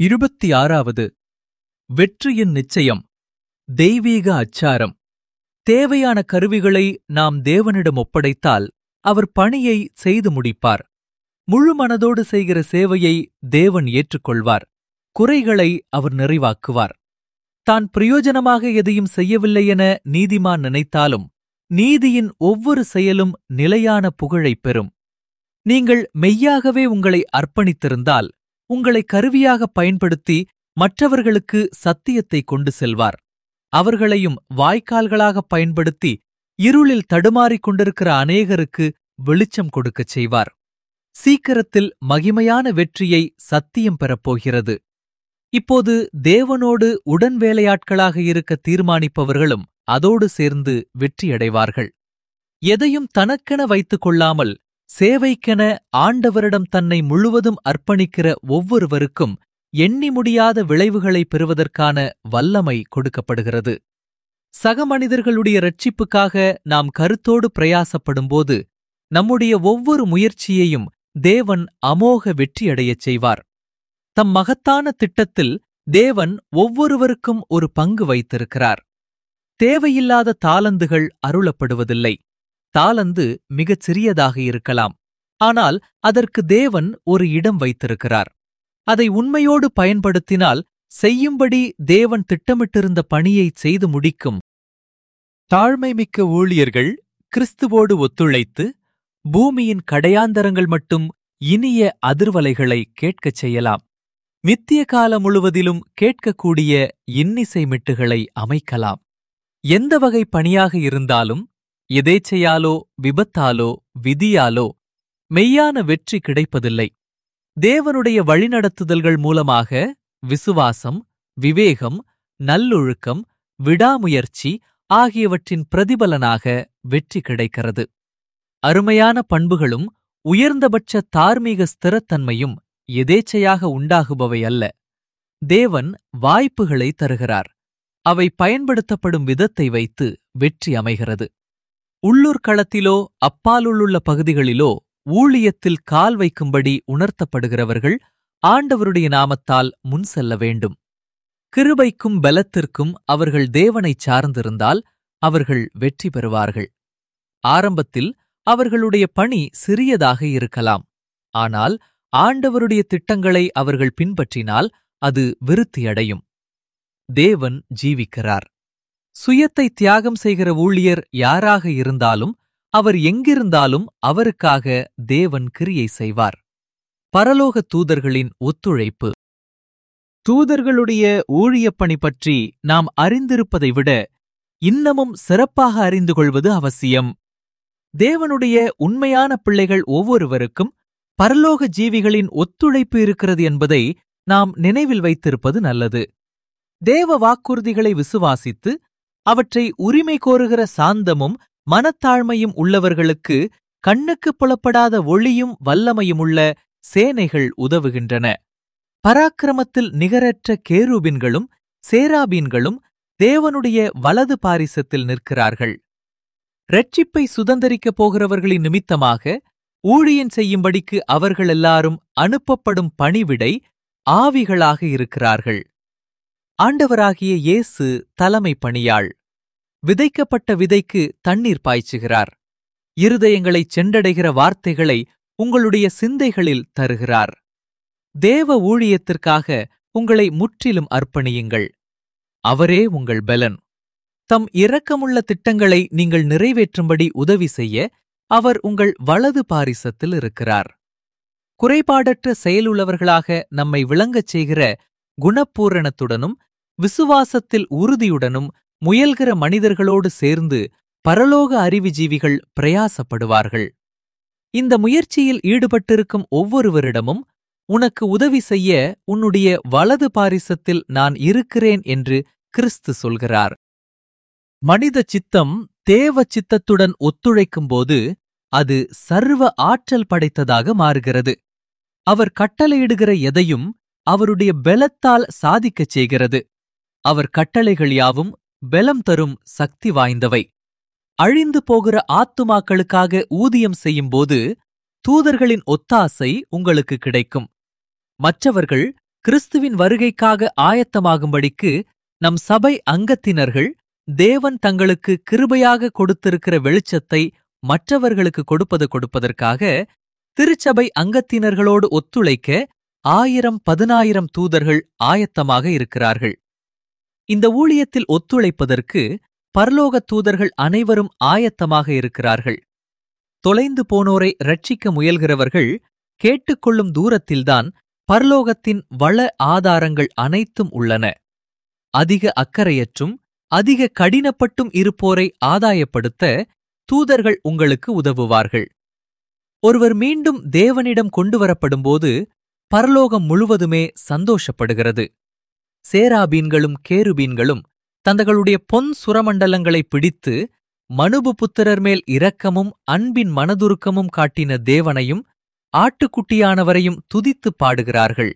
இருபத்தி ஆறாவது வெற்றியின் நிச்சயம் தெய்வீக அச்சாரம் தேவையான கருவிகளை நாம் தேவனிடம் ஒப்படைத்தால் அவர் பணியை செய்து முடிப்பார் முழு மனதோடு செய்கிற சேவையை தேவன் ஏற்றுக்கொள்வார் குறைகளை அவர் நிறைவாக்குவார் தான் பிரயோஜனமாக எதையும் செய்யவில்லை என நீதிமான் நினைத்தாலும் நீதியின் ஒவ்வொரு செயலும் நிலையான புகழைப் பெறும் நீங்கள் மெய்யாகவே உங்களை அர்ப்பணித்திருந்தால் உங்களை கருவியாக பயன்படுத்தி மற்றவர்களுக்கு சத்தியத்தை கொண்டு செல்வார் அவர்களையும் வாய்க்கால்களாக பயன்படுத்தி இருளில் தடுமாறிக் கொண்டிருக்கிற அநேகருக்கு வெளிச்சம் கொடுக்கச் செய்வார் சீக்கிரத்தில் மகிமையான வெற்றியை சத்தியம் பெறப்போகிறது இப்போது தேவனோடு உடன் வேலையாட்களாக இருக்க தீர்மானிப்பவர்களும் அதோடு சேர்ந்து வெற்றியடைவார்கள் எதையும் தனக்கென வைத்துக் கொள்ளாமல் சேவைக்கென ஆண்டவரிடம் தன்னை முழுவதும் அர்ப்பணிக்கிற ஒவ்வொருவருக்கும் எண்ணி முடியாத விளைவுகளை பெறுவதற்கான வல்லமை கொடுக்கப்படுகிறது சக மனிதர்களுடைய ரட்சிப்புக்காக நாம் கருத்தோடு பிரயாசப்படும்போது நம்முடைய ஒவ்வொரு முயற்சியையும் தேவன் அமோக வெற்றியடையச் செய்வார் தம் மகத்தான திட்டத்தில் தேவன் ஒவ்வொருவருக்கும் ஒரு பங்கு வைத்திருக்கிறார் தேவையில்லாத தாளந்துகள் அருளப்படுவதில்லை தாளந்து மிகச் சிறியதாக இருக்கலாம் ஆனால் அதற்கு தேவன் ஒரு இடம் வைத்திருக்கிறார் அதை உண்மையோடு பயன்படுத்தினால் செய்யும்படி தேவன் திட்டமிட்டிருந்த பணியை செய்து முடிக்கும் தாழ்மைமிக்க ஊழியர்கள் கிறிஸ்துவோடு ஒத்துழைத்து பூமியின் கடையாந்தரங்கள் மட்டும் இனிய அதிர்வலைகளை கேட்கச் செய்யலாம் மித்திய காலம் முழுவதிலும் கேட்கக்கூடிய இன்னிசை மிட்டுகளை அமைக்கலாம் எந்த வகை பணியாக இருந்தாலும் எதேச்சையாலோ விபத்தாலோ விதியாலோ மெய்யான வெற்றி கிடைப்பதில்லை தேவனுடைய வழிநடத்துதல்கள் மூலமாக விசுவாசம் விவேகம் நல்லொழுக்கம் விடாமுயற்சி ஆகியவற்றின் பிரதிபலனாக வெற்றி கிடைக்கிறது அருமையான பண்புகளும் உயர்ந்தபட்ச தார்மீக ஸ்திரத்தன்மையும் எதேச்சையாக உண்டாகுபவை அல்ல தேவன் வாய்ப்புகளை தருகிறார் அவை பயன்படுத்தப்படும் விதத்தை வைத்து வெற்றி அமைகிறது உள்ளூர் களத்திலோ அப்பாலுள்ள பகுதிகளிலோ ஊழியத்தில் கால் வைக்கும்படி உணர்த்தப்படுகிறவர்கள் ஆண்டவருடைய நாமத்தால் முன் செல்ல வேண்டும் கிருபைக்கும் பலத்திற்கும் அவர்கள் தேவனைச் சார்ந்திருந்தால் அவர்கள் வெற்றி பெறுவார்கள் ஆரம்பத்தில் அவர்களுடைய பணி சிறியதாக இருக்கலாம் ஆனால் ஆண்டவருடைய திட்டங்களை அவர்கள் பின்பற்றினால் அது விருத்தியடையும் தேவன் ஜீவிக்கிறார் சுயத்தை தியாகம் செய்கிற ஊழியர் யாராக இருந்தாலும் அவர் எங்கிருந்தாலும் அவருக்காக தேவன் கிரியை செய்வார் பரலோக தூதர்களின் ஒத்துழைப்பு தூதர்களுடைய ஊழியப் பணி பற்றி நாம் அறிந்திருப்பதை விட இன்னமும் சிறப்பாக அறிந்து கொள்வது அவசியம் தேவனுடைய உண்மையான பிள்ளைகள் ஒவ்வொருவருக்கும் பரலோக ஜீவிகளின் ஒத்துழைப்பு இருக்கிறது என்பதை நாம் நினைவில் வைத்திருப்பது நல்லது தேவ வாக்குறுதிகளை விசுவாசித்து அவற்றை உரிமை கோருகிற சாந்தமும் மனத்தாழ்மையும் உள்ளவர்களுக்கு கண்ணுக்கு புலப்படாத ஒளியும் வல்லமையுமுள்ள சேனைகள் உதவுகின்றன பராக்கிரமத்தில் நிகரற்ற கேரூபின்களும் சேராபீன்களும் தேவனுடைய வலது பாரிசத்தில் நிற்கிறார்கள் ரட்சிப்பை சுதந்தரிக்கப் போகிறவர்களின் நிமித்தமாக ஊழியன் செய்யும்படிக்கு அவர்கள் எல்லாரும் அனுப்பப்படும் பணிவிடை ஆவிகளாக இருக்கிறார்கள் ஆண்டவராகிய இயேசு தலைமை பணியாள் விதைக்கப்பட்ட விதைக்கு தண்ணீர் பாய்ச்சுகிறார் இருதயங்களைச் சென்றடைகிற வார்த்தைகளை உங்களுடைய சிந்தைகளில் தருகிறார் தேவ ஊழியத்திற்காக உங்களை முற்றிலும் அர்ப்பணியுங்கள் அவரே உங்கள் பலன் தம் இரக்கமுள்ள திட்டங்களை நீங்கள் நிறைவேற்றும்படி உதவி செய்ய அவர் உங்கள் வலது பாரிசத்தில் இருக்கிறார் குறைபாடற்ற செயலுள்ளவர்களாக நம்மை விளங்கச் செய்கிற குணப்பூரணத்துடனும் விசுவாசத்தில் உறுதியுடனும் முயல்கிற மனிதர்களோடு சேர்ந்து பரலோக அறிவுஜீவிகள் பிரயாசப்படுவார்கள் இந்த முயற்சியில் ஈடுபட்டிருக்கும் ஒவ்வொருவரிடமும் உனக்கு உதவி செய்ய உன்னுடைய வலது பாரிசத்தில் நான் இருக்கிறேன் என்று கிறிஸ்து சொல்கிறார் மனித சித்தம் தேவ சித்தத்துடன் ஒத்துழைக்கும்போது அது சர்வ ஆற்றல் படைத்ததாக மாறுகிறது அவர் கட்டளையிடுகிற எதையும் அவருடைய பெலத்தால் சாதிக்கச் செய்கிறது அவர் கட்டளைகள் யாவும் பெலம் தரும் சக்தி வாய்ந்தவை அழிந்து போகிற ஆத்துமாக்களுக்காக ஊதியம் செய்யும்போது தூதர்களின் ஒத்தாசை உங்களுக்கு கிடைக்கும் மற்றவர்கள் கிறிஸ்துவின் வருகைக்காக ஆயத்தமாகும்படிக்கு நம் சபை அங்கத்தினர்கள் தேவன் தங்களுக்கு கிருபையாக கொடுத்திருக்கிற வெளிச்சத்தை மற்றவர்களுக்கு கொடுப்பது கொடுப்பதற்காக திருச்சபை அங்கத்தினர்களோடு ஒத்துழைக்க ஆயிரம் பதினாயிரம் தூதர்கள் ஆயத்தமாக இருக்கிறார்கள் இந்த ஊழியத்தில் ஒத்துழைப்பதற்கு பரலோக தூதர்கள் அனைவரும் ஆயத்தமாக இருக்கிறார்கள் தொலைந்து போனோரை ரட்சிக்க முயல்கிறவர்கள் கேட்டுக்கொள்ளும் தூரத்தில்தான் பரலோகத்தின் வள ஆதாரங்கள் அனைத்தும் உள்ளன அதிக அக்கறையற்றும் அதிக கடினப்பட்டும் இருப்போரை ஆதாயப்படுத்த தூதர்கள் உங்களுக்கு உதவுவார்கள் ஒருவர் மீண்டும் தேவனிடம் கொண்டு வரப்படும்போது பரலோகம் முழுவதுமே சந்தோஷப்படுகிறது சேராபீன்களும் கேருபீன்களும் தங்களுடைய பொன் சுரமண்டலங்களை பிடித்து மனுபு புத்திரர் மேல் இரக்கமும் அன்பின் மனதுருக்கமும் காட்டின தேவனையும் ஆட்டுக்குட்டியானவரையும் துதித்துப் பாடுகிறார்கள்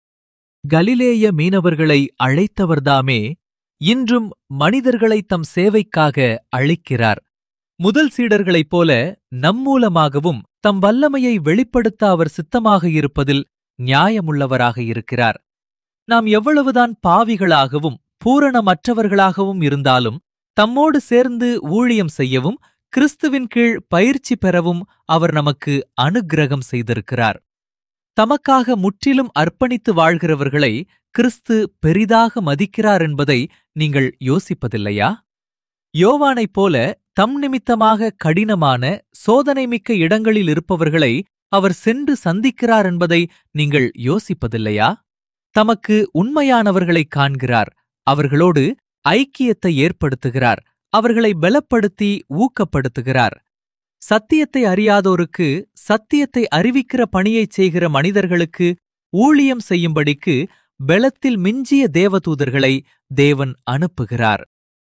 கலிலேய மீனவர்களை அழைத்தவர்தாமே இன்றும் மனிதர்களை தம் சேவைக்காக அழைக்கிறார் முதல் சீடர்களைப் போல நம்மூலமாகவும் தம் வல்லமையை வெளிப்படுத்த அவர் சித்தமாக இருப்பதில் நியாயமுள்ளவராக இருக்கிறார் நாம் எவ்வளவுதான் பாவிகளாகவும் பூரணமற்றவர்களாகவும் இருந்தாலும் தம்மோடு சேர்ந்து ஊழியம் செய்யவும் கிறிஸ்துவின் கீழ் பயிற்சி பெறவும் அவர் நமக்கு அனுக்கிரகம் செய்திருக்கிறார் தமக்காக முற்றிலும் அர்ப்பணித்து வாழ்கிறவர்களை கிறிஸ்து பெரிதாக மதிக்கிறார் என்பதை நீங்கள் யோசிப்பதில்லையா யோவானைப் போல தம் நிமித்தமாக கடினமான சோதனைமிக்க இடங்களில் இருப்பவர்களை அவர் சென்று சந்திக்கிறார் என்பதை நீங்கள் யோசிப்பதில்லையா தமக்கு உண்மையானவர்களைக் காண்கிறார் அவர்களோடு ஐக்கியத்தை ஏற்படுத்துகிறார் அவர்களை பலப்படுத்தி ஊக்கப்படுத்துகிறார் சத்தியத்தை அறியாதோருக்கு சத்தியத்தை அறிவிக்கிற பணியைச் செய்கிற மனிதர்களுக்கு ஊழியம் செய்யும்படிக்கு பெலத்தில் மிஞ்சிய தேவதூதர்களை தேவன் அனுப்புகிறார்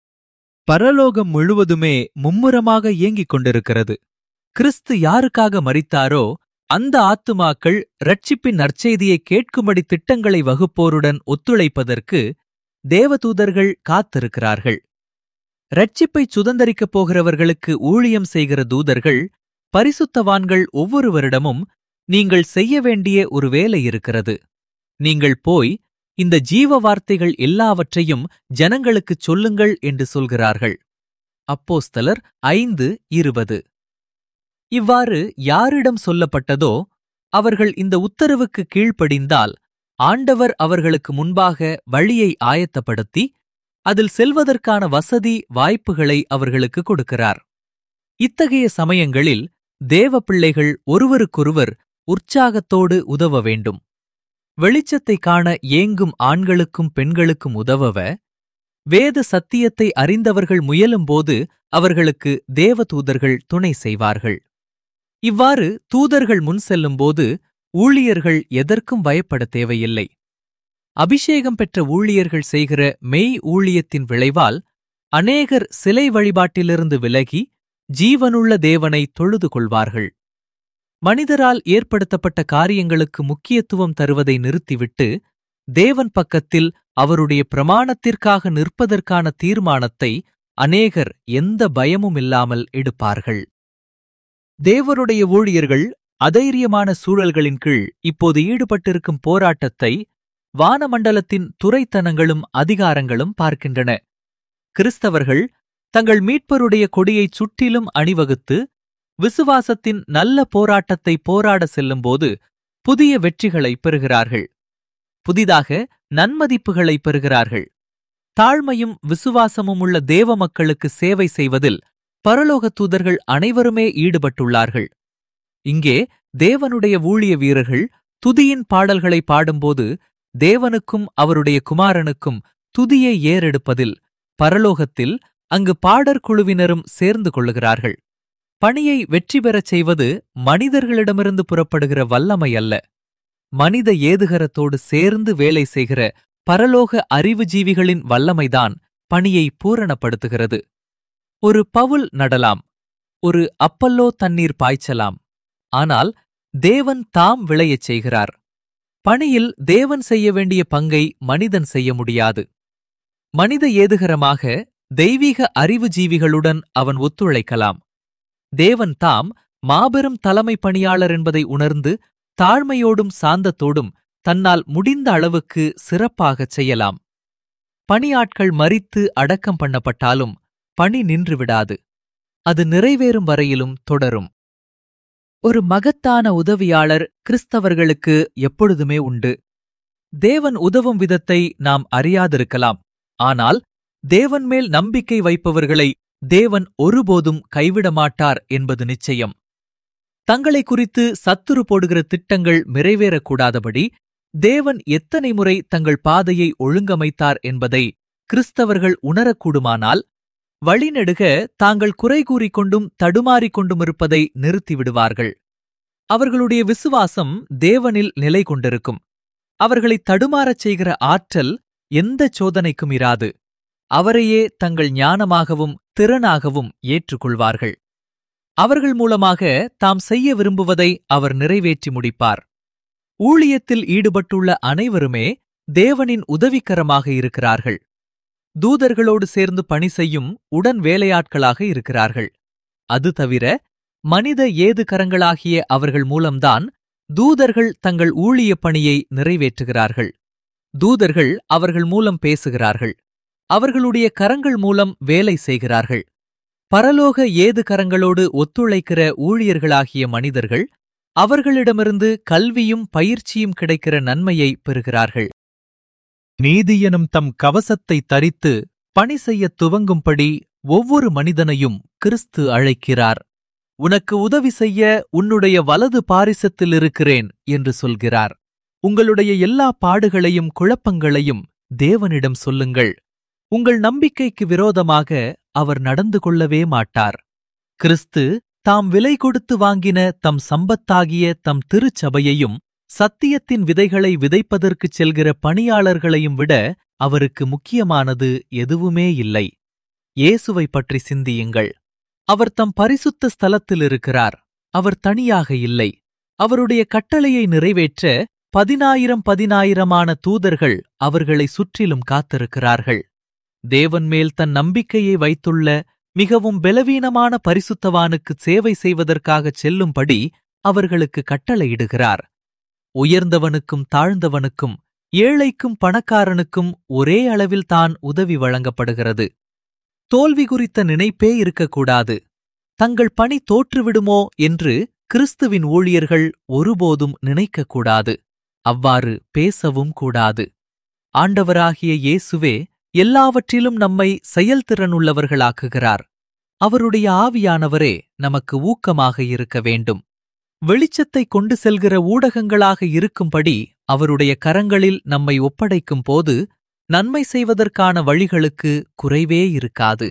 பரலோகம் முழுவதுமே மும்முரமாக இயங்கிக் கொண்டிருக்கிறது கிறிஸ்து யாருக்காக மரித்தாரோ அந்த ஆத்துமாக்கள் ரட்சிப்பின் நற்செய்தியை கேட்கும்படி திட்டங்களை வகுப்போருடன் ஒத்துழைப்பதற்கு தேவதூதர்கள் காத்திருக்கிறார்கள் ரட்சிப்பைச் சுதந்தரிக்கப் போகிறவர்களுக்கு ஊழியம் செய்கிற தூதர்கள் பரிசுத்தவான்கள் ஒவ்வொருவரிடமும் நீங்கள் செய்ய வேண்டிய ஒரு வேலை இருக்கிறது நீங்கள் போய் இந்த ஜீவ வார்த்தைகள் எல்லாவற்றையும் ஜனங்களுக்குச் சொல்லுங்கள் என்று சொல்கிறார்கள் அப்போஸ்தலர் ஐந்து இருபது இவ்வாறு யாரிடம் சொல்லப்பட்டதோ அவர்கள் இந்த உத்தரவுக்கு கீழ்ப்படிந்தால் ஆண்டவர் அவர்களுக்கு முன்பாக வழியை ஆயத்தப்படுத்தி அதில் செல்வதற்கான வசதி வாய்ப்புகளை அவர்களுக்கு கொடுக்கிறார் இத்தகைய சமயங்களில் தேவ பிள்ளைகள் ஒருவருக்கொருவர் உற்சாகத்தோடு உதவ வேண்டும் வெளிச்சத்தை காண ஏங்கும் ஆண்களுக்கும் பெண்களுக்கும் உதவவ வேத சத்தியத்தை அறிந்தவர்கள் முயலும்போது அவர்களுக்கு தேவதூதர்கள் துணை செய்வார்கள் இவ்வாறு தூதர்கள் முன் செல்லும்போது ஊழியர்கள் எதற்கும் பயப்பட தேவையில்லை அபிஷேகம் பெற்ற ஊழியர்கள் செய்கிற மெய் ஊழியத்தின் விளைவால் அநேகர் சிலை வழிபாட்டிலிருந்து விலகி ஜீவனுள்ள தேவனை தொழுது கொள்வார்கள் மனிதரால் ஏற்படுத்தப்பட்ட காரியங்களுக்கு முக்கியத்துவம் தருவதை நிறுத்திவிட்டு தேவன் பக்கத்தில் அவருடைய பிரமாணத்திற்காக நிற்பதற்கான தீர்மானத்தை அநேகர் எந்த பயமும் இல்லாமல் எடுப்பார்கள் தேவருடைய ஊழியர்கள் அதைரியமான சூழல்களின் கீழ் இப்போது ஈடுபட்டிருக்கும் போராட்டத்தை வானமண்டலத்தின் துரைத்தனங்களும் அதிகாரங்களும் பார்க்கின்றன கிறிஸ்தவர்கள் தங்கள் மீட்பருடைய கொடியைச் சுற்றிலும் அணிவகுத்து விசுவாசத்தின் நல்ல போராட்டத்தை போராட செல்லும்போது புதிய வெற்றிகளை பெறுகிறார்கள் புதிதாக நன்மதிப்புகளை பெறுகிறார்கள் தாழ்மையும் விசுவாசமும் உள்ள தேவ மக்களுக்கு சேவை செய்வதில் பரலோக தூதர்கள் அனைவருமே ஈடுபட்டுள்ளார்கள் இங்கே தேவனுடைய ஊழிய வீரர்கள் துதியின் பாடல்களை பாடும்போது தேவனுக்கும் அவருடைய குமாரனுக்கும் துதியை ஏறெடுப்பதில் பரலோகத்தில் அங்கு பாடற் குழுவினரும் சேர்ந்து கொள்ளுகிறார்கள் பணியை வெற்றி பெறச் செய்வது மனிதர்களிடமிருந்து புறப்படுகிற வல்லமை அல்ல மனித ஏதுகரத்தோடு சேர்ந்து வேலை செய்கிற பரலோக அறிவுஜீவிகளின் வல்லமைதான் பணியை பூரணப்படுத்துகிறது ஒரு பவுல் நடலாம் ஒரு அப்பல்லோ தண்ணீர் பாய்ச்சலாம் ஆனால் தேவன் தாம் விளையச் செய்கிறார் பணியில் தேவன் செய்ய வேண்டிய பங்கை மனிதன் செய்ய முடியாது மனித ஏதுகரமாக தெய்வீக அறிவுஜீவிகளுடன் அவன் ஒத்துழைக்கலாம் தேவன் தாம் மாபெரும் தலைமை பணியாளர் என்பதை உணர்ந்து தாழ்மையோடும் சாந்தத்தோடும் தன்னால் முடிந்த அளவுக்கு சிறப்பாகச் செய்யலாம் பணியாட்கள் மரித்து அடக்கம் பண்ணப்பட்டாலும் பணி நின்றுவிடாது அது நிறைவேறும் வரையிலும் தொடரும் ஒரு மகத்தான உதவியாளர் கிறிஸ்தவர்களுக்கு எப்பொழுதுமே உண்டு தேவன் உதவும் விதத்தை நாம் அறியாதிருக்கலாம் ஆனால் தேவன் மேல் நம்பிக்கை வைப்பவர்களை தேவன் ஒருபோதும் கைவிட மாட்டார் என்பது நிச்சயம் தங்களை குறித்து சத்துரு போடுகிற திட்டங்கள் நிறைவேறக்கூடாதபடி தேவன் எத்தனை முறை தங்கள் பாதையை ஒழுங்கமைத்தார் என்பதை கிறிஸ்தவர்கள் உணரக்கூடுமானால் வழிநெடுக தாங்கள் குறை கூறிக்கொண்டும் தடுமாறிக் கொண்டும் இருப்பதை நிறுத்திவிடுவார்கள் அவர்களுடைய விசுவாசம் தேவனில் நிலை கொண்டிருக்கும் அவர்களை தடுமாறச் செய்கிற ஆற்றல் எந்த சோதனைக்கும் இராது அவரையே தங்கள் ஞானமாகவும் திறனாகவும் ஏற்றுக்கொள்வார்கள் அவர்கள் மூலமாக தாம் செய்ய விரும்புவதை அவர் நிறைவேற்றி முடிப்பார் ஊழியத்தில் ஈடுபட்டுள்ள அனைவருமே தேவனின் உதவிக்கரமாக இருக்கிறார்கள் தூதர்களோடு சேர்ந்து பணி செய்யும் உடன் வேலையாட்களாக இருக்கிறார்கள் அது தவிர மனித ஏது கரங்களாகிய அவர்கள் மூலம்தான் தூதர்கள் தங்கள் ஊழிய பணியை நிறைவேற்றுகிறார்கள் தூதர்கள் அவர்கள் மூலம் பேசுகிறார்கள் அவர்களுடைய கரங்கள் மூலம் வேலை செய்கிறார்கள் பரலோக ஏது கரங்களோடு ஒத்துழைக்கிற ஊழியர்களாகிய மனிதர்கள் அவர்களிடமிருந்து கல்வியும் பயிற்சியும் கிடைக்கிற நன்மையை பெறுகிறார்கள் நீதியெனும் தம் கவசத்தை தரித்து பணி செய்யத் துவங்கும்படி ஒவ்வொரு மனிதனையும் கிறிஸ்து அழைக்கிறார் உனக்கு உதவி செய்ய உன்னுடைய வலது பாரிசத்தில் இருக்கிறேன் என்று சொல்கிறார் உங்களுடைய எல்லா பாடுகளையும் குழப்பங்களையும் தேவனிடம் சொல்லுங்கள் உங்கள் நம்பிக்கைக்கு விரோதமாக அவர் நடந்து கொள்ளவே மாட்டார் கிறிஸ்து தாம் விலை கொடுத்து வாங்கின தம் சம்பத்தாகிய தம் திருச்சபையையும் சத்தியத்தின் விதைகளை விதைப்பதற்குச் செல்கிற பணியாளர்களையும் விட அவருக்கு முக்கியமானது எதுவுமே இல்லை இயேசுவை பற்றி சிந்தியுங்கள் அவர் தம் பரிசுத்த ஸ்தலத்தில் இருக்கிறார் அவர் தனியாக இல்லை அவருடைய கட்டளையை நிறைவேற்ற பதினாயிரம் பதினாயிரமான தூதர்கள் அவர்களை சுற்றிலும் காத்திருக்கிறார்கள் தேவன் மேல் தன் நம்பிக்கையை வைத்துள்ள மிகவும் பலவீனமான பரிசுத்தவானுக்கு சேவை செய்வதற்காகச் செல்லும்படி அவர்களுக்கு கட்டளையிடுகிறார் உயர்ந்தவனுக்கும் தாழ்ந்தவனுக்கும் ஏழைக்கும் பணக்காரனுக்கும் ஒரே அளவில் தான் உதவி வழங்கப்படுகிறது தோல்வி குறித்த நினைப்பே இருக்கக்கூடாது தங்கள் பணி தோற்றுவிடுமோ என்று கிறிஸ்துவின் ஊழியர்கள் ஒருபோதும் நினைக்கக்கூடாது அவ்வாறு பேசவும் கூடாது ஆண்டவராகிய இயேசுவே எல்லாவற்றிலும் நம்மை செயல்திறனுள்ளவர்களாக்குகிறார் அவருடைய ஆவியானவரே நமக்கு ஊக்கமாக இருக்க வேண்டும் வெளிச்சத்தை கொண்டு செல்கிற ஊடகங்களாக இருக்கும்படி அவருடைய கரங்களில் நம்மை ஒப்படைக்கும் போது நன்மை செய்வதற்கான வழிகளுக்கு குறைவே இருக்காது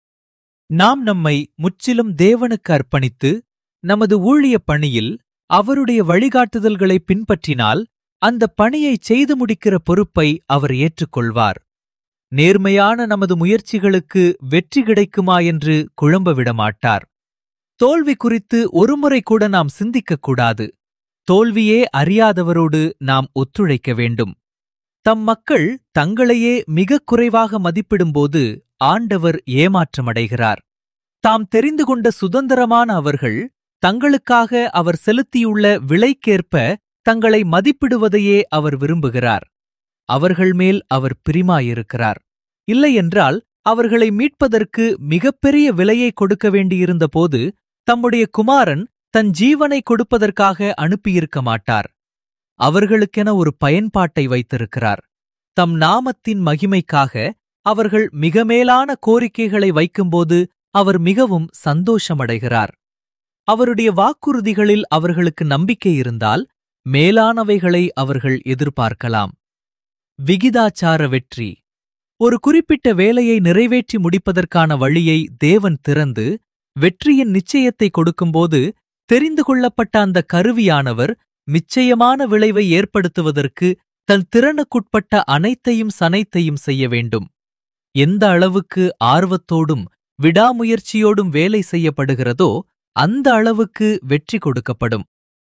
நாம் நம்மை முற்றிலும் தேவனுக்கு அர்ப்பணித்து நமது ஊழியப் பணியில் அவருடைய வழிகாட்டுதல்களை பின்பற்றினால் அந்த பணியை செய்து முடிக்கிற பொறுப்பை அவர் ஏற்றுக்கொள்வார் நேர்மையான நமது முயற்சிகளுக்கு வெற்றி கிடைக்குமா என்று குழம்ப விடமாட்டார் தோல்வி குறித்து ஒருமுறை கூட நாம் சிந்திக்கக்கூடாது தோல்வியே அறியாதவரோடு நாம் ஒத்துழைக்க வேண்டும் தம் மக்கள் தங்களையே மிகக் குறைவாக மதிப்பிடும்போது ஆண்டவர் ஏமாற்றமடைகிறார் தாம் தெரிந்து கொண்ட சுதந்திரமான அவர்கள் தங்களுக்காக அவர் செலுத்தியுள்ள விலைக்கேற்ப தங்களை மதிப்பிடுவதையே அவர் விரும்புகிறார் அவர்கள் மேல் அவர் பிரிமாயிருக்கிறார் இல்லையென்றால் அவர்களை மீட்பதற்கு மிகப்பெரிய விலையை கொடுக்க வேண்டியிருந்த போது தம்முடைய குமாரன் தன் ஜீவனை கொடுப்பதற்காக அனுப்பியிருக்க மாட்டார் அவர்களுக்கென ஒரு பயன்பாட்டை வைத்திருக்கிறார் தம் நாமத்தின் மகிமைக்காக அவர்கள் மிக மேலான கோரிக்கைகளை வைக்கும்போது அவர் மிகவும் சந்தோஷமடைகிறார் அவருடைய வாக்குறுதிகளில் அவர்களுக்கு நம்பிக்கை இருந்தால் மேலானவைகளை அவர்கள் எதிர்பார்க்கலாம் விகிதாச்சார வெற்றி ஒரு குறிப்பிட்ட வேலையை நிறைவேற்றி முடிப்பதற்கான வழியை தேவன் திறந்து வெற்றியின் நிச்சயத்தை கொடுக்கும்போது தெரிந்து கொள்ளப்பட்ட அந்த கருவியானவர் நிச்சயமான விளைவை ஏற்படுத்துவதற்கு தன் திறனுக்குட்பட்ட அனைத்தையும் சனைத்தையும் செய்ய வேண்டும் எந்த அளவுக்கு ஆர்வத்தோடும் விடாமுயற்சியோடும் வேலை செய்யப்படுகிறதோ அந்த அளவுக்கு வெற்றி கொடுக்கப்படும்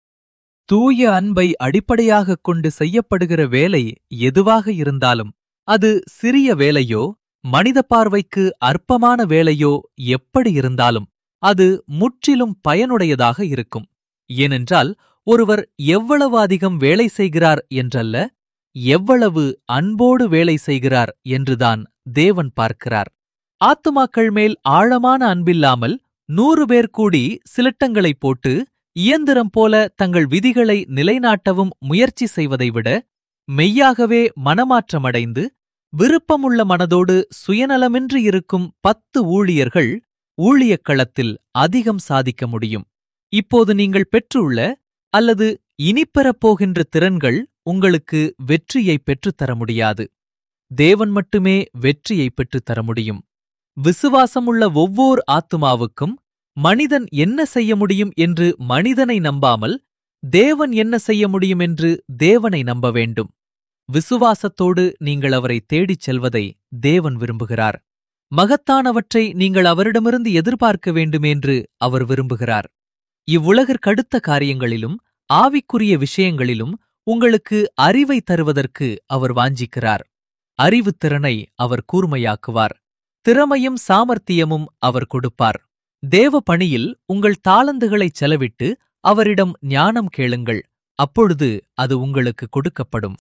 தூய அன்பை அடிப்படையாகக் கொண்டு செய்யப்படுகிற வேலை எதுவாக இருந்தாலும் அது சிறிய வேலையோ மனித பார்வைக்கு அற்பமான வேலையோ எப்படி இருந்தாலும் அது முற்றிலும் பயனுடையதாக இருக்கும் ஏனென்றால் ஒருவர் எவ்வளவு அதிகம் வேலை செய்கிறார் என்றல்ல எவ்வளவு அன்போடு வேலை செய்கிறார் என்றுதான் தேவன் பார்க்கிறார் ஆத்துமாக்கள் மேல் ஆழமான அன்பில்லாமல் நூறு பேர் கூடி சிலட்டங்களைப் போட்டு இயந்திரம் போல தங்கள் விதிகளை நிலைநாட்டவும் முயற்சி செய்வதை விட மெய்யாகவே மனமாற்றமடைந்து விருப்பமுள்ள மனதோடு சுயநலமின்றி இருக்கும் பத்து ஊழியர்கள் ஊழியக் களத்தில் அதிகம் சாதிக்க முடியும் இப்போது நீங்கள் பெற்றுள்ள அல்லது இனிப்பெறப் போகின்ற திறன்கள் உங்களுக்கு வெற்றியை பெற்றுத்தர முடியாது தேவன் மட்டுமே வெற்றியை பெற்றுத்தர முடியும் விசுவாசமுள்ள ஒவ்வோர் ஆத்துமாவுக்கும் மனிதன் என்ன செய்ய முடியும் என்று மனிதனை நம்பாமல் தேவன் என்ன செய்ய முடியும் என்று தேவனை நம்ப வேண்டும் விசுவாசத்தோடு நீங்கள் அவரை தேடிச் செல்வதை தேவன் விரும்புகிறார் மகத்தானவற்றை நீங்கள் அவரிடமிருந்து எதிர்பார்க்க வேண்டுமென்று அவர் விரும்புகிறார் இவ்வுலகிற்கடுத்த காரியங்களிலும் ஆவிக்குரிய விஷயங்களிலும் உங்களுக்கு அறிவை தருவதற்கு அவர் வாஞ்சிக்கிறார் அறிவுத்திறனை அவர் கூர்மையாக்குவார் திறமையும் சாமர்த்தியமும் அவர் கொடுப்பார் தேவ பணியில் உங்கள் தாளந்துகளைச் செலவிட்டு அவரிடம் ஞானம் கேளுங்கள் அப்பொழுது அது உங்களுக்கு கொடுக்கப்படும்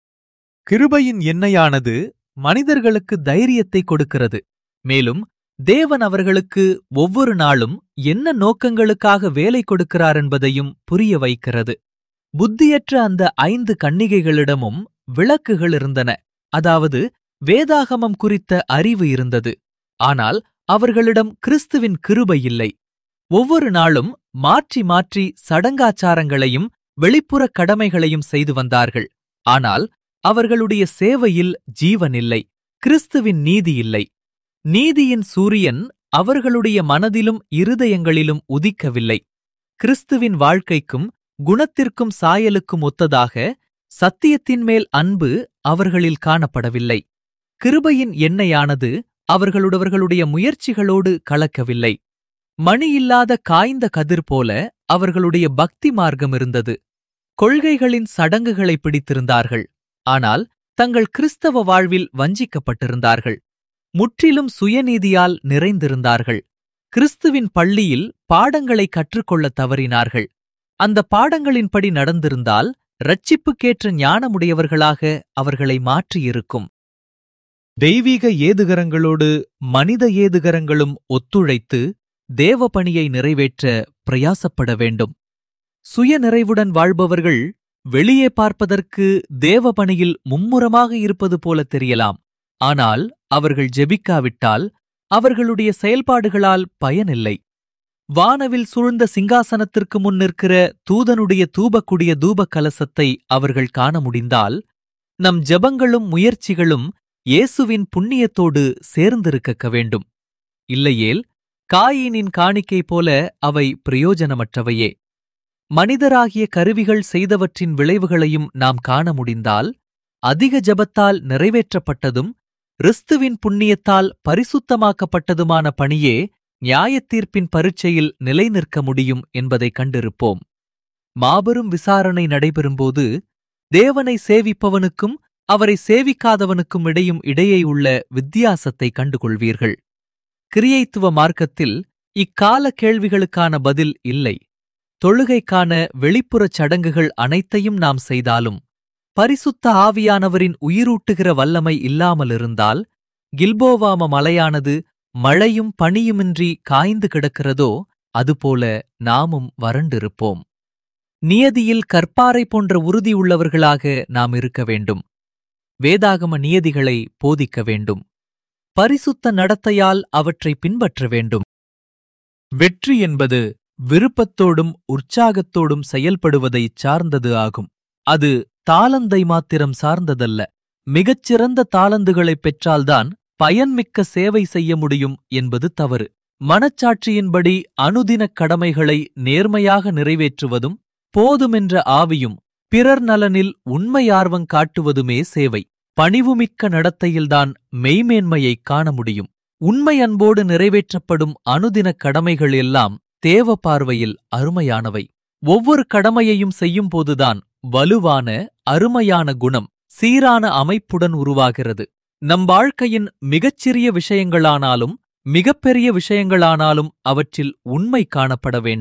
கிருபையின் எண்ணெயானது மனிதர்களுக்கு தைரியத்தை கொடுக்கிறது மேலும் தேவன் அவர்களுக்கு ஒவ்வொரு நாளும் என்ன நோக்கங்களுக்காக வேலை கொடுக்கிறார் என்பதையும் புரிய வைக்கிறது புத்தியற்ற அந்த ஐந்து கன்னிகைகளிடமும் விளக்குகள் இருந்தன அதாவது வேதாகமம் குறித்த அறிவு இருந்தது ஆனால் அவர்களிடம் கிறிஸ்துவின் கிருபை இல்லை ஒவ்வொரு நாளும் மாற்றி மாற்றி சடங்காச்சாரங்களையும் வெளிப்புறக் கடமைகளையும் செய்து வந்தார்கள் ஆனால் அவர்களுடைய சேவையில் ஜீவன் இல்லை கிறிஸ்துவின் நீதி இல்லை நீதியின் சூரியன் அவர்களுடைய மனதிலும் இருதயங்களிலும் உதிக்கவில்லை கிறிஸ்துவின் வாழ்க்கைக்கும் குணத்திற்கும் சாயலுக்கும் ஒத்ததாக சத்தியத்தின் மேல் அன்பு அவர்களில் காணப்படவில்லை கிருபையின் எண்ணெயானது அவர்களுடவர்களுடைய முயற்சிகளோடு கலக்கவில்லை மணியில்லாத காய்ந்த கதிர் போல அவர்களுடைய பக்தி மார்க்கம் இருந்தது கொள்கைகளின் சடங்குகளை பிடித்திருந்தார்கள் ஆனால் தங்கள் கிறிஸ்தவ வாழ்வில் வஞ்சிக்கப்பட்டிருந்தார்கள் முற்றிலும் சுயநீதியால் நிறைந்திருந்தார்கள் கிறிஸ்துவின் பள்ளியில் பாடங்களை கற்றுக்கொள்ளத் தவறினார்கள் அந்த பாடங்களின்படி நடந்திருந்தால் இரட்சிப்புக்கேற்ற ஞானமுடையவர்களாக அவர்களை மாற்றியிருக்கும் தெய்வீக ஏதுகரங்களோடு மனித ஏதுகரங்களும் ஒத்துழைத்து தேவ பணியை நிறைவேற்ற பிரயாசப்பட வேண்டும் சுய நிறைவுடன் வாழ்பவர்கள் வெளியே பார்ப்பதற்கு தேவ பணியில் மும்முரமாக இருப்பது போல தெரியலாம் ஆனால் அவர்கள் ஜெபிக்காவிட்டால் அவர்களுடைய செயல்பாடுகளால் பயனில்லை வானவில் சூழ்ந்த சிங்காசனத்திற்கு முன் நிற்கிற தூதனுடைய தூபக்குடிய தூபக் கலசத்தை அவர்கள் காண முடிந்தால் நம் ஜெபங்களும் முயற்சிகளும் இயேசுவின் புண்ணியத்தோடு சேர்ந்திருக்க வேண்டும் இல்லையேல் காயினின் காணிக்கை போல அவை பிரயோஜனமற்றவையே மனிதராகிய கருவிகள் செய்தவற்றின் விளைவுகளையும் நாம் காண முடிந்தால் அதிக ஜபத்தால் நிறைவேற்றப்பட்டதும் கிறிஸ்துவின் புண்ணியத்தால் பரிசுத்தமாக்கப்பட்டதுமான பணியே நியாயத்தீர்ப்பின் பரீட்சையில் நிலைநிற்க முடியும் என்பதைக் கண்டிருப்போம் மாபெரும் விசாரணை நடைபெறும்போது தேவனை சேவிப்பவனுக்கும் அவரை சேவிக்காதவனுக்கும் இடையும் இடையே உள்ள வித்தியாசத்தை கண்டுகொள்வீர்கள் கிரியைத்துவ மார்க்கத்தில் இக்கால கேள்விகளுக்கான பதில் இல்லை தொழுகைக்கான வெளிப்புறச் சடங்குகள் அனைத்தையும் நாம் செய்தாலும் பரிசுத்த ஆவியானவரின் உயிரூட்டுகிற வல்லமை இல்லாமலிருந்தால் கில்போவாம மலையானது மழையும் பனியுமின்றி காய்ந்து கிடக்கிறதோ அதுபோல நாமும் வறண்டிருப்போம் நியதியில் கற்பாறை போன்ற உறுதி உள்ளவர்களாக நாம் இருக்க வேண்டும் வேதாகம நியதிகளை போதிக்க வேண்டும் பரிசுத்த நடத்தையால் அவற்றை பின்பற்ற வேண்டும் வெற்றி என்பது விருப்பத்தோடும் உற்சாகத்தோடும் செயல்படுவதைச் சார்ந்தது ஆகும் அது தாளந்தை மாத்திரம் சார்ந்ததல்ல மிகச்சிறந்த தாளந்துகளைப் பெற்றால்தான் பயன்மிக்க சேவை செய்ய முடியும் என்பது தவறு மனச்சாட்சியின்படி அனுதினக் கடமைகளை நேர்மையாக நிறைவேற்றுவதும் போதுமென்ற ஆவியும் பிறர் நலனில் உண்மை ஆர்வங் காட்டுவதுமே சேவை பணிவுமிக்க நடத்தையில்தான் மெய்மேன்மையைக் காண முடியும் உண்மை அன்போடு நிறைவேற்றப்படும் அனுதினக் கடமைகள் எல்லாம் தேவ பார்வையில் அருமையானவை ஒவ்வொரு கடமையையும் செய்யும்போதுதான் வலுவான அருமையான குணம் சீரான அமைப்புடன் உருவாகிறது நம் வாழ்க்கையின் மிகச்சிறிய விஷயங்களானாலும் மிகப்பெரிய விஷயங்களானாலும் அவற்றில் உண்மை காணப்பட வேண்டும்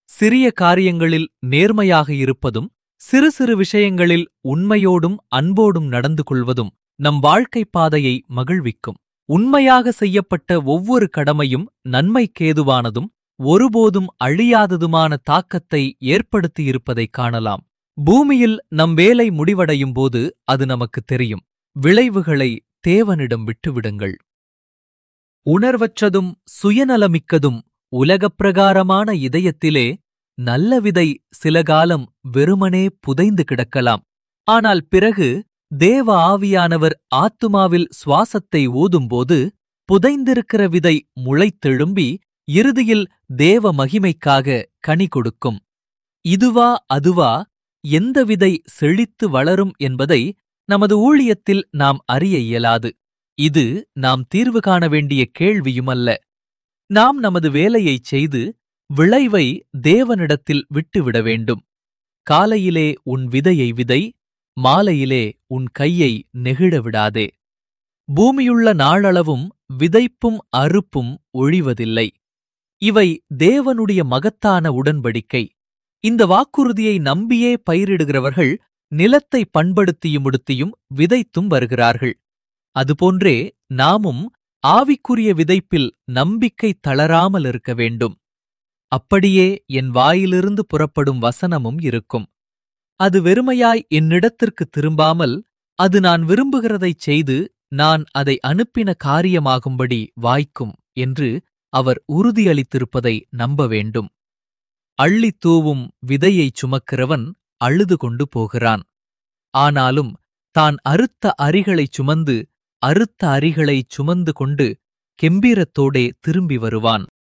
சிறிய காரியங்களில் நேர்மையாக இருப்பதும் சிறு சிறு விஷயங்களில் உண்மையோடும் அன்போடும் நடந்து கொள்வதும் நம் வாழ்க்கை பாதையை மகிழ்விக்கும் உண்மையாக செய்யப்பட்ட ஒவ்வொரு கடமையும் நன்மைக்கேதுவானதும் ஒருபோதும் அழியாததுமான தாக்கத்தை ஏற்படுத்தியிருப்பதைக் காணலாம் பூமியில் நம் வேலை முடிவடையும் போது அது நமக்கு தெரியும் விளைவுகளை தேவனிடம் விட்டுவிடுங்கள் உணர்வற்றதும் சுயநலமிக்கதும் உலகப் பிரகாரமான இதயத்திலே நல்ல விதை சில காலம் வெறுமனே புதைந்து கிடக்கலாம் ஆனால் பிறகு தேவ ஆவியானவர் ஆத்துமாவில் சுவாசத்தை ஊதும்போது புதைந்திருக்கிற விதை முளைத்தெழும்பி இறுதியில் தேவ மகிமைக்காக கனி கொடுக்கும் இதுவா அதுவா எந்த விதை செழித்து வளரும் என்பதை நமது ஊழியத்தில் நாம் அறிய இயலாது இது நாம் தீர்வு காண வேண்டிய கேள்வியுமல்ல நாம் நமது வேலையைச் செய்து விளைவை தேவனிடத்தில் விட்டுவிட வேண்டும் காலையிலே உன் விதையை விதை மாலையிலே உன் கையை நெகிழ விடாதே பூமியுள்ள நாளளவும் விதைப்பும் அறுப்பும் ஒழிவதில்லை இவை தேவனுடைய மகத்தான உடன்படிக்கை இந்த வாக்குறுதியை நம்பியே பயிரிடுகிறவர்கள் நிலத்தை பண்படுத்தியும் உடுத்தியும் விதைத்தும் வருகிறார்கள் அதுபோன்றே நாமும் ஆவிக்குரிய விதைப்பில் நம்பிக்கை தளராமல் இருக்க வேண்டும் அப்படியே என் வாயிலிருந்து புறப்படும் வசனமும் இருக்கும் அது வெறுமையாய் என்னிடத்திற்கு திரும்பாமல் அது நான் விரும்புகிறதைச் செய்து நான் அதை அனுப்பின காரியமாகும்படி வாய்க்கும் என்று அவர் உறுதியளித்திருப்பதை நம்ப வேண்டும் அள்ளித் தூவும் விதையைச் சுமக்கிறவன் அழுது கொண்டு போகிறான் ஆனாலும் தான் அறுத்த அரிகளைச் சுமந்து அறுத்த அரிகளைச் சுமந்து கொண்டு கெம்பீரத்தோடே திரும்பி வருவான்